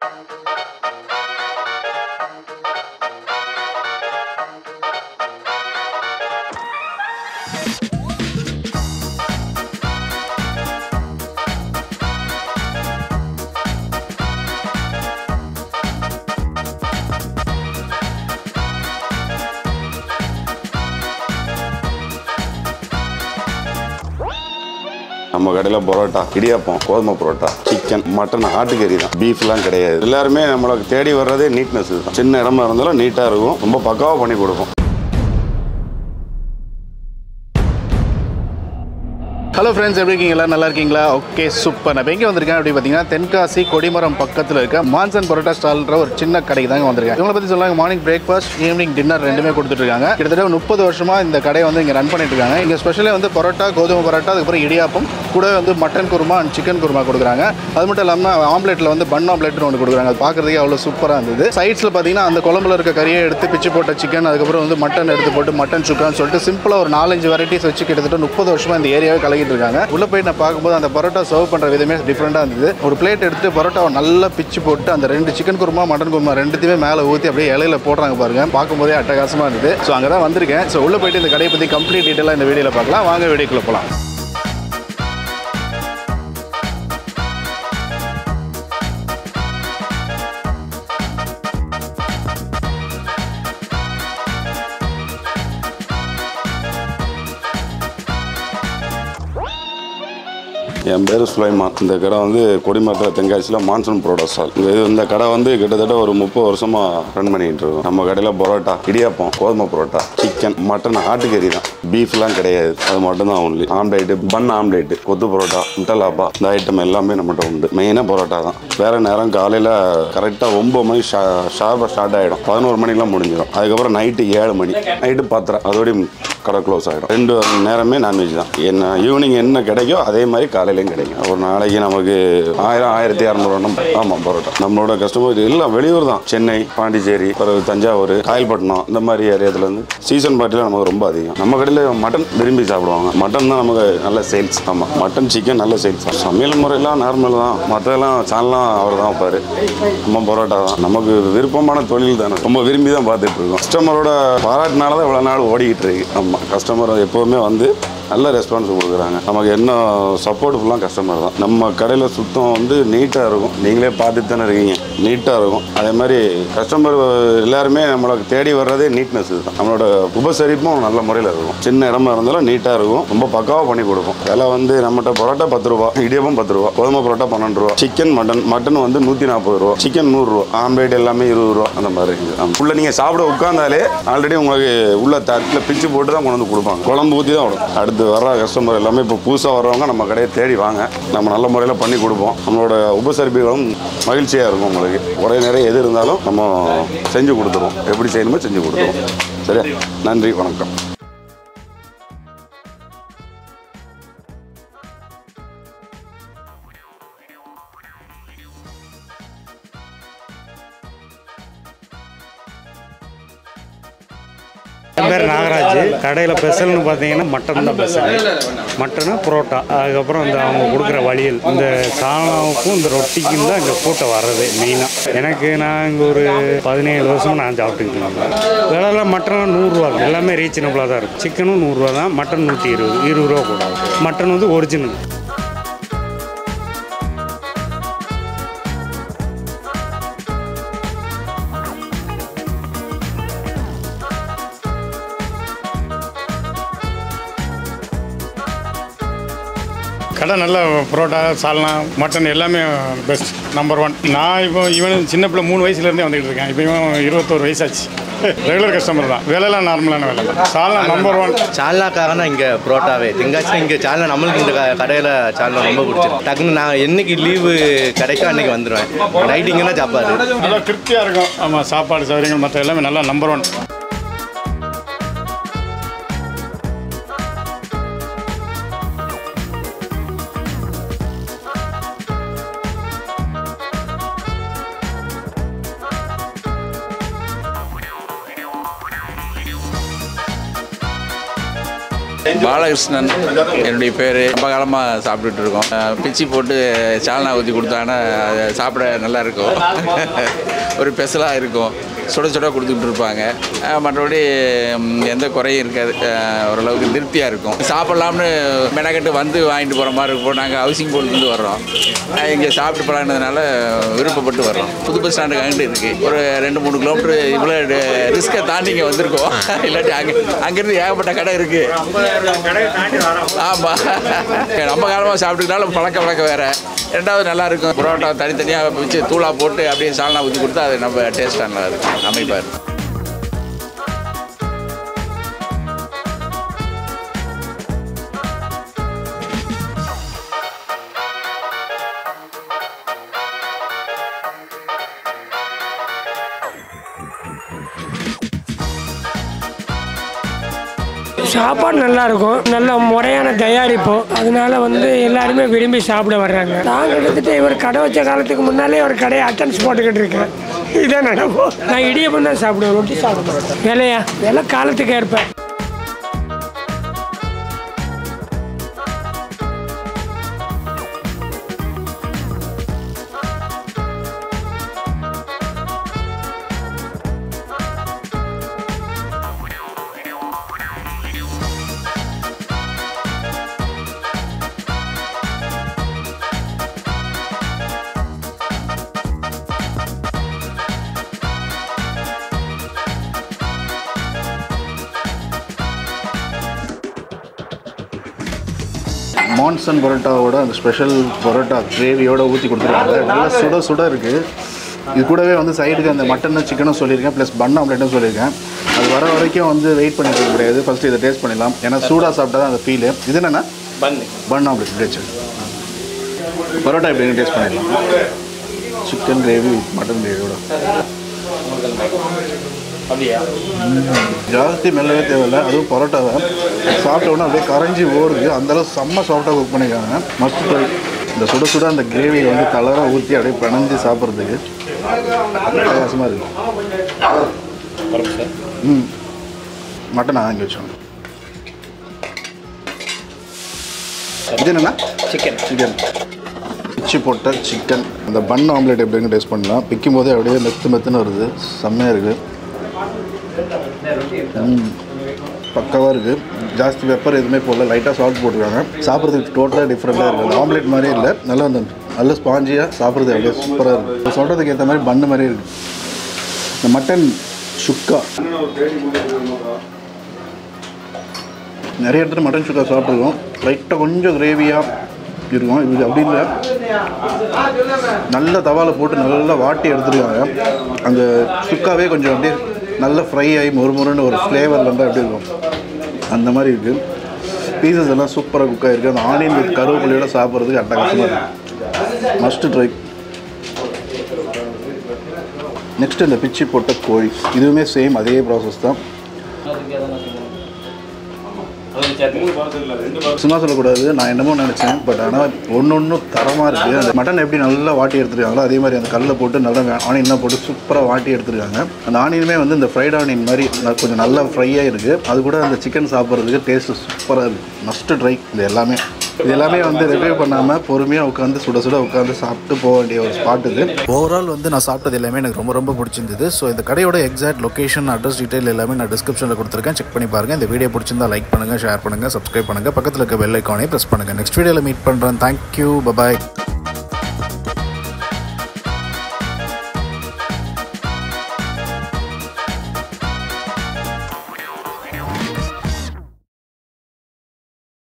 நம்ம கடையில் பரோட்டா இடியாப்பம் கோதுமை பரோட்டா சிக்கன் மட்டன் ஆட்டுக்கறி தான் பீஃப்லாம் கிடையாது எல்லாருமே நம்மளுக்கு தேடி வர்றதே நீட்னஸ் தான் சின்ன இடமா இருந்தாலும் நீட்டாக இருக்கும் ரொம்ப பக்காவாக பண்ணி கொடுப்போம் ஹலோ ஃப்ரெண்ட்ஸ் எப்படி இருக்கீங்களா நல்லா இருக்கீங்களா ஓகே சூப்பர் நான் இப்போ எங்கே வந்திருக்கேன் அப்படி பார்த்தீங்கன்னா தென்காசி கொடிமரம் பக்கத்தில் இருக்க மான்சன் பரோட்டா ஸ்டால்ன்ற ஒரு சின்ன கடைக்கு தாங்க வந்திருக்கேன் இவங்களை பற்றி சொல்லாங்க மார்னிங் பிரேக்ஃபாஸ்ட் ஈவினிங் டின்னர் ரெண்டுமே கொடுத்துட்டு இருக்காங்க கிட்டத்தட்ட முப்பது வருஷமா இந்த கடையை வந்து இங்கே ரன் பண்ணிட்டு இருக்காங்க இங்கே ஸ்பெஷலாக வந்து பரோட்டா கோதுமை பரோட்டா அதுக்கப்புறம் இடியாப்பம் கூட வந்து mutton kurma and chicken kurma கொடுக்குறாங்க அது மட்டும் இல்லாமல் ஆம்லெட்டில் வந்து பன் ஆம்லெட்னு ஒன்று கொடுக்குறாங்க அது பார்க்குறதுக்கே அவ்வளோ சூப்பராக இருந்தது சைட்ஸில் பார்த்தீங்கன்னா அந்த குழம்புல இருக்க கறியை எடுத்து பிச்சு போட்ட சிக்கன் அதுக்கப்புறம் வந்து மட்டன் எடுத்து போட்டு மட்டன் சுக்கான்னு சொல்லிட்டு சிம்பிளாக ஒரு நாலஞ்சு வெரைட்டிஸ் வச்சு கிட்டத்தட்ட முப்பது வருஷமா இந்த ஏரியாவே கலக்கிட்டு இருக்காங்க உள்ள போய் நான் பார்க்கும்போது அந்த பரோட்டா சர்வ் பண்ற விதமே டிஃப்ரெண்டாக இருந்தது ஒரு பிளேட் எடுத்து பரோட்டாவை நல்லா பிச்சு போட்டு அந்த ரெண்டு சிக்கன் குருமா மட்டன் குருமா ரெண்டுத்தையுமே மேலே ஊற்றி அப்படியே இலையில போடுறாங்க பாருங்க பார்க்கும்போதே அட்டகாசமா இருந்தது ஸோ அங்கே தான் வந்திருக்கேன் ஸோ உள்ள போயிட்டு இந்த கடையை பற்றி கம்ப்ளீட் டீட்டெயிலாக இந்த வீடியோவில் பார்க்கலாம் வாங்க வீடியோக்குள்ள போகலாம் என் பேர் சுலைமான் இந்த கடை வந்து கொடிமரத்தில் தென்காசியில் மான்சூன் புரோட்டா ஸ்டால் இந்த இது இந்த கடை வந்து கிட்டத்தட்ட ஒரு முப்பது வருஷமாக ரன் பண்ணிட்டு இருக்கோம் நம்ம கடையில் பரோட்டா இடியாப்பம் கோதுமை பரோட்டா சிக்கன் மட்டன் ஆட்டுக்கறி தான் பீஃப்லாம் கிடையாது அது மட்டும்தான் ஒன்லி ஆம்லேட்டு பன் ஆம்லேட்டு கொத்து பரோட்டா முட்டலாப்பா இந்த ஐட்டம் எல்லாமே நம்மகிட்ட உண்டு மெயினாக பரோட்டா தான் வேறு நேரம் காலையில் கரெக்டாக ஒம்பது மணி ஷா ஷார்ப்பாக ஸ்டார்ட் ஆகிடும் பதினோரு மணிக்கெலாம் முடிஞ்சிடும் அதுக்கப்புறம் நைட்டு ஏழு மணி நைட்டு பத்தரை அதோடய கடை க்ளோஸ் ஆகிடும் ரெண்டு நேரமே நான்வெஜ் தான் என்ன ஈவினிங் என்ன கிடைக்கோ அதே மாதிரி காலையிலையும் கிடைக்கும் ஒரு நாளைக்கு நமக்கு ஆயிரம் ஆயிரத்தி இரநூறுவா ஆமாம் பரோட்டா நம்மளோட கஸ்டமர் எல்லாம் வெளியூர் தான் சென்னை பாண்டிச்சேரி பிறகு தஞ்சாவூர் காயல்பட்டினம் இந்த மாதிரி ஏரியாத்துலேருந்து சீசன் பார்ட்டியில் நமக்கு ரொம்ப அதிகம் நம்ம கடையில் மட்டன் விரும்பி சாப்பிடுவாங்க மட்டன் தான் நமக்கு நல்ல சேல்ஸ் ஆமாம் மட்டன் சிக்கன் நல்ல சேல்ஸ் சமையல் முறையெல்லாம் நார்மல் தான் மற்றெல்லாம் சாணலாம் அவர் தான் வைப்பார் நம்ம பரோட்டா தான் நமக்கு விருப்பமான தொழில் தானே ரொம்ப விரும்பி தான் பார்த்துட்டு இருக்கோம் கஸ்டமரோட பாராட்டினால தான் இவ்வளோ நாள் ஓடிக்கிட்டு இருக்கு ஆமாம் கஸ்டமர் எப்போவுமே வந்து நல்ல ரெஸ்பான்ஸ் கொடுக்குறாங்க நமக்கு என்ன சப்போர்ட் ஃபுல்லாக கஸ்டமர் தான் நம்ம கடையில் சுத்தம் வந்து நீட்டாக இருக்கும் நீங்களே பார்த்துட்டு தானே இருக்கீங்க நீட்டாக இருக்கும் அதே மாதிரி கஸ்டமர் எல்லாருமே நம்மளுக்கு தேடி வர்றதே நீட்னஸ் தான் நம்மளோட உபசரிப்பும் நல்ல முறையில் இருக்கும் சின்ன இடமா இருந்தாலும் நீட்டாக இருக்கும் ரொம்ப பக்காவாக பண்ணி கொடுப்போம் விலை வந்து நம்மகிட்ட பரோட்டா பத்து ரூபா இடியப்பம் பத்து ரூபா கோதுமை பரோட்டா பன்னெண்டு ரூபா சிக்கன் மட்டன் மட்டன் வந்து நூற்றி நாற்பது ரூபா சிக்கன் நூறுரூவா ஆம்லேட் எல்லாமே இருபது ரூபா அந்த மாதிரி இருக்குது ஆமாம். உள்ள நீங்கள் சாப்பிட உட்காந்தாலே ஆல்ரெடி உங்களுக்கு உள்ள தட்டில் பிச்சு போட்டு தான் கொண்டு வந்து கொடுப்பாங்க குழம்பு ஊற்றி தான் வரும் அடுத்து வர கஸ்டமர் எல்லாமே இப்போ புதுசாக வர்றவங்க நம்ம கடையை தேடி வாங்க நம்ம நல்ல முறையில் பண்ணி கொடுப்போம் நம்மளோட உபசரிப்புகளும் மகிழ்ச்சியாக இருக்கும் உங்களுக்கு ஒரே நேரம் எது இருந்தாலும் நம்ம செஞ்சு கொடுத்துருவோம் எப்படி செய்யணுமோ செஞ்சு கொடுத்துருவோம் சரியா நன்றி வணக்கம் என் பேர் நாகராஜ் கடையில் ஸ்பெஷல்னு பார்த்தீங்கன்னா மட்டன் தான் ஸ்பெஷல் மட்டனு புரோட்டா அதுக்கப்புறம் இந்த அவங்க கொடுக்குற வழியல் இந்த சாணாவுக்கும் இந்த ரொட்டிக்கும் தான் இங்கே கூட்டம் வர்றது மெயினாக எனக்கு நான் இங்கே ஒரு பதினேழு வருஷம் நான் சாப்பிட்டுக்கிட்டு இருந்தேன் விலைலாம் மட்டன் நூறுரூவா எல்லாமே ரீசனபுளாக தான் இருக்கும் சிக்கனும் நூறுரூவா தான் மட்டன் நூற்றி இருபது இருபது ரூபா கூட மட்டன் வந்து ஒரிஜினல் கடை நல்ல புரோட்டா சால்னா மட்டன் எல்லாமே பெஸ்ட் நம்பர் ஒன் நான் இப்போ இவன் சின்ன பிள்ளை மூணு வயசுலேருந்தே வந்துகிட்டு இருக்கேன் இப்போ இவன் இருபத்தோரு வயசாச்சு ரெகுலர் கஸ்டமர் தான் விலைலாம் நார்மலான விலை தான் சால்னா நம்பர் ஒன் சால்னாக்காக தான் இங்கே புரோட்டாவே தெங்காச்சி இங்கே சால்னா நம்மளுக்கு இந்த க- கடையில் சால்னா ரொம்ப பிடிச்சிருக்கு டக்குன்னு நான் என்னைக்கு லீவு கிடைக்கோ அன்னைக்கு வந்துடுவேன் நைட்டு இங்கே தான் சாப்பாடு நல்லா திருப்தியாக இருக்கும் ஆமாம் சாப்பாடு சௌகரியங்கள் மற்ற எல்லாமே நல்லா நம்பர் ஒன் பாலகிருஷ்ணன் என்னுடைய பேர் ரொம்ப காலமாக சாப்பிட்டுட்டு இருக்கோம் அஹ் பிச்சி போட்டு சால்னா ஊற்றி கொடுத்தாங்கன்னா அது சாப்பிட நல்லா இருக்கும் ஒரு ஸ்பெஷலாக இருக்கும் சுட சுட கொடுத்துக்கிட்டு இருப்பாங்க அஹ் மற்றபடி ம், எந்த குறையும் இருக்காது அஹ் ஓரளவுக்கு திருப்தியாக இருக்கும் சாப்பிட்லாம்னு மெனக்கட்டு வந்து வாங்கிட்டு போகிற மாதிரி இருக்கும் நாங்கள் ஹவுசிங் போர்ட்லேருந்து வர்றோம் இங்கே சாப்பிட்டு பழகினதுனால விருப்பப்பட்டு வர்றோம் புது பஸ் ஸ்டாண்டுக்கு அங்கிட்டு இருக்குது ஒரு ரெண்டு மூணு கிலோமீட்டர் இவ்வளோ ரிஸ்க்கை தாண்டி இங்கே வந்திருக்கோம் இல்லாட்டி அங்கே அங்கேருந்து ஏகப்பட்ட கடை இருக்குது ஆமாம் ரொம்ப காலமாக சாப்பிட்டுனால பழக்க வழக்கம் வேறு ரெண்டாவது நல்லா இருக்கும் புரோட்டா தனித்தனியாக வச்சு தூளாக போட்டு அப்படியே சால்னா ஊற்றி கொடுத்தா அது நம்ம டேஸ்ட்டாக நல்லா இருக்கும் அமைப்பாக இருக்கும் சாப்பாடு நல்லா இருக்கும் நல்ல முறையான தயாரிப்பு அதனால வந்து எல்லாருமே விரும்பி சாப்பிட வர்றாங்க நான் கிட்டத்தட்ட இவர் கடை வச்ச காலத்துக்கு முன்னாலே ஒரு கடையை அட்டன்ஸ் போட்டுக்கிட்டு இருக்கேன் இதான் நடக்கும் நான் இடியப்பம் தான் சாப்பிடுவேன் ரொட்டி சாப்பிட மாட்டேன் விலையா விலை காலத்துக்கு ஏற்ப மான்சன் பரோட்டாவோட அந்த ஸ்பெஷல் பரோட்டா கிரேவியோட ஊற்றி கொடுத்துருக்காங்க நல்லா சுட சுட இருக்குது இது கூடவே வந்து சைடுக்கு அந்த மட்டனும் சிக்கனும் சொல்லியிருக்கேன் ப்ளஸ் பன் ஆம்லெட்டும் சொல்லியிருக்கேன் அது வர வரைக்கும் வந்து வெயிட் பண்ணிட்டு இருக்க முடியாது ஃபஸ்ட்டு இதை டேஸ்ட் பண்ணிடலாம் ஏன்னா சூடாக சாப்பிட்டா தான் அந்த ஃபீலு இது என்னென்னா பண்ணு பன் ஆம்லெட் டேஸ்ட் பரோட்டா எப்படின்னு டேஸ்ட் பண்ணிடலாம் சிக்கன் கிரேவி மட்டன் கிரேவியோட ஜாஸ்தி மெல்லவே தேவையில்ல அதுவும் பரோட்டாவை சாப்பிட்ட உடனே அப்படியே கரைஞ்சி ஓடுது அந்தளவு செம்ம சாஃப்டாக குக் பண்ணியிருக்காங்க மஸ்ட் ட்ரை இந்த சுட சுட அந்த கிரேவியை வந்து கலராக ஊற்றி அப்படியே பிணைஞ்சு சாப்பிட்றதுக்கு வித்தியாசமாக இருக்கு ம் மட்டன் வாங்கி வச்சோம் இது என்னண்ணா சிக்கன் சிக்கன் பிச்சு போட்ட சிக்கன் அந்த பன் ஆம்லேட் எப்படின்னு டேஸ்ட் பண்ணலாம் பிக்கும் போதே அப்படியே மெத்து மெத்துன்னு வருது செம்மையாக இருக்குது பக்காவாக இருக்குது ஜாஸ்தி பெப்பர் எதுவுமே போடல லைட்டாக சால்ட் போட்டுருக்காங்க சாப்பிட்றதுக்கு டோட்டலாக டிஃப்ரெண்ட்டாக இருக்குது ஆம்லேட் மாதிரியே இல்லை நல்லா அந்த நல்ல ஸ்பாஞ்சியாக சாப்பிட்றது அப்படியே சூப்பராக இருக்குது சொல்கிறதுக்கு ஏற்ற மாதிரி பன்னு மாதிரி இருக்குது இந்த மட்டன் சுக்கா நிறைய இடத்துல மட்டன் சுக்கா சாப்பிட்ருக்கோம் லைட்டாக கொஞ்சம் கிரேவியாக இருக்கும் இது அப்படி இல்லை நல்ல தவாவில் போட்டு நல்லா வாட்டி எடுத்துருக்காங்க அந்த சுக்காவே கொஞ்சம் அப்படியே நல்ல ஃப்ரை ஆகி மொறுமொறுன்னு ஒரு ஃப்ளேவர் வந்தால் எப்படி இருக்கும் அந்த மாதிரி இருக்குது பீசஸ் எல்லாம் சூப்பராக குக் ஆகிருக்கு அந்த ஆனியன் வித் கருவேப்பிலையோட சாப்பிட்றதுக்கு அட்டகாசமாக இருக்குது மஸ்ட்டு ட்ரை நெக்ஸ்ட் இந்த பிச்சி போட்ட கோழி இதுவுமே சேம் அதே ப்ராசஸ் தான் சும்மா சொல்லக்கூடாது நான் என்னமோ நினச்சேன் பட் ஆனால் ஒன்று ஒன்றும் தரமாக இருக்குது அந்த மட்டன் எப்படி நல்லா வாட்டி எடுத்துருக்காங்களோ அதே மாதிரி அந்த கல்லை போட்டு நல்லா ஆனியன்லாம் போட்டு சூப்பராக வாட்டி எடுத்துருக்காங்க அந்த ஆனியனுமே வந்து இந்த ஃப்ரைட் ஆனியன் மாதிரி ந- கொஞ்சம் நல்லா ஃப்ரையாக இருக்குது அது கூட அந்த சிக்கன் சாப்பிட்றதுக்கு டேஸ்ட்டு சூப்பராக இருக்குது மஸ்ட்டு ட்ரை இது எல்லாமே இது எல்லாமே வந்து ரிவ்யூ பண்ணாமல் பொறுமையாக உட்காந்து சுட சுட உட்காந்து சாப்பிட்டு போக வேண்டிய ஒரு ஸ்பாட் இது ஓவரால் வந்து நான் சாப்பிட்டது எல்லாமே எனக்கு ரொம்ப ரொம்ப பிடிச்சிருந்தது ஸோ இந்த கடையோட எக்ஸாக்ட் லொகேஷன் அட்ரஸ் டீட்டெயில் எல்லாமே நான் டிஸ்கிரிப்ஷனில் கொடுத்துருக்கேன் செக் பண்ணி பாருங்கள் இந்த வீடியோ பிடிச்சிருந்தா லைக் பண்ணுங்கள் ஷேர் பண்ணுங்கள் சப்ஸ்கிரைப் பண்ணுங்கள் பக்கத்தில் இருக்க பெல் ஐக்கானே ப்ரெஸ் பண்ணுங்கள் நெக்ஸ்ட் வீடியோவில் மீட் பண்ணுறேன் தேங்க்யூ பபாய்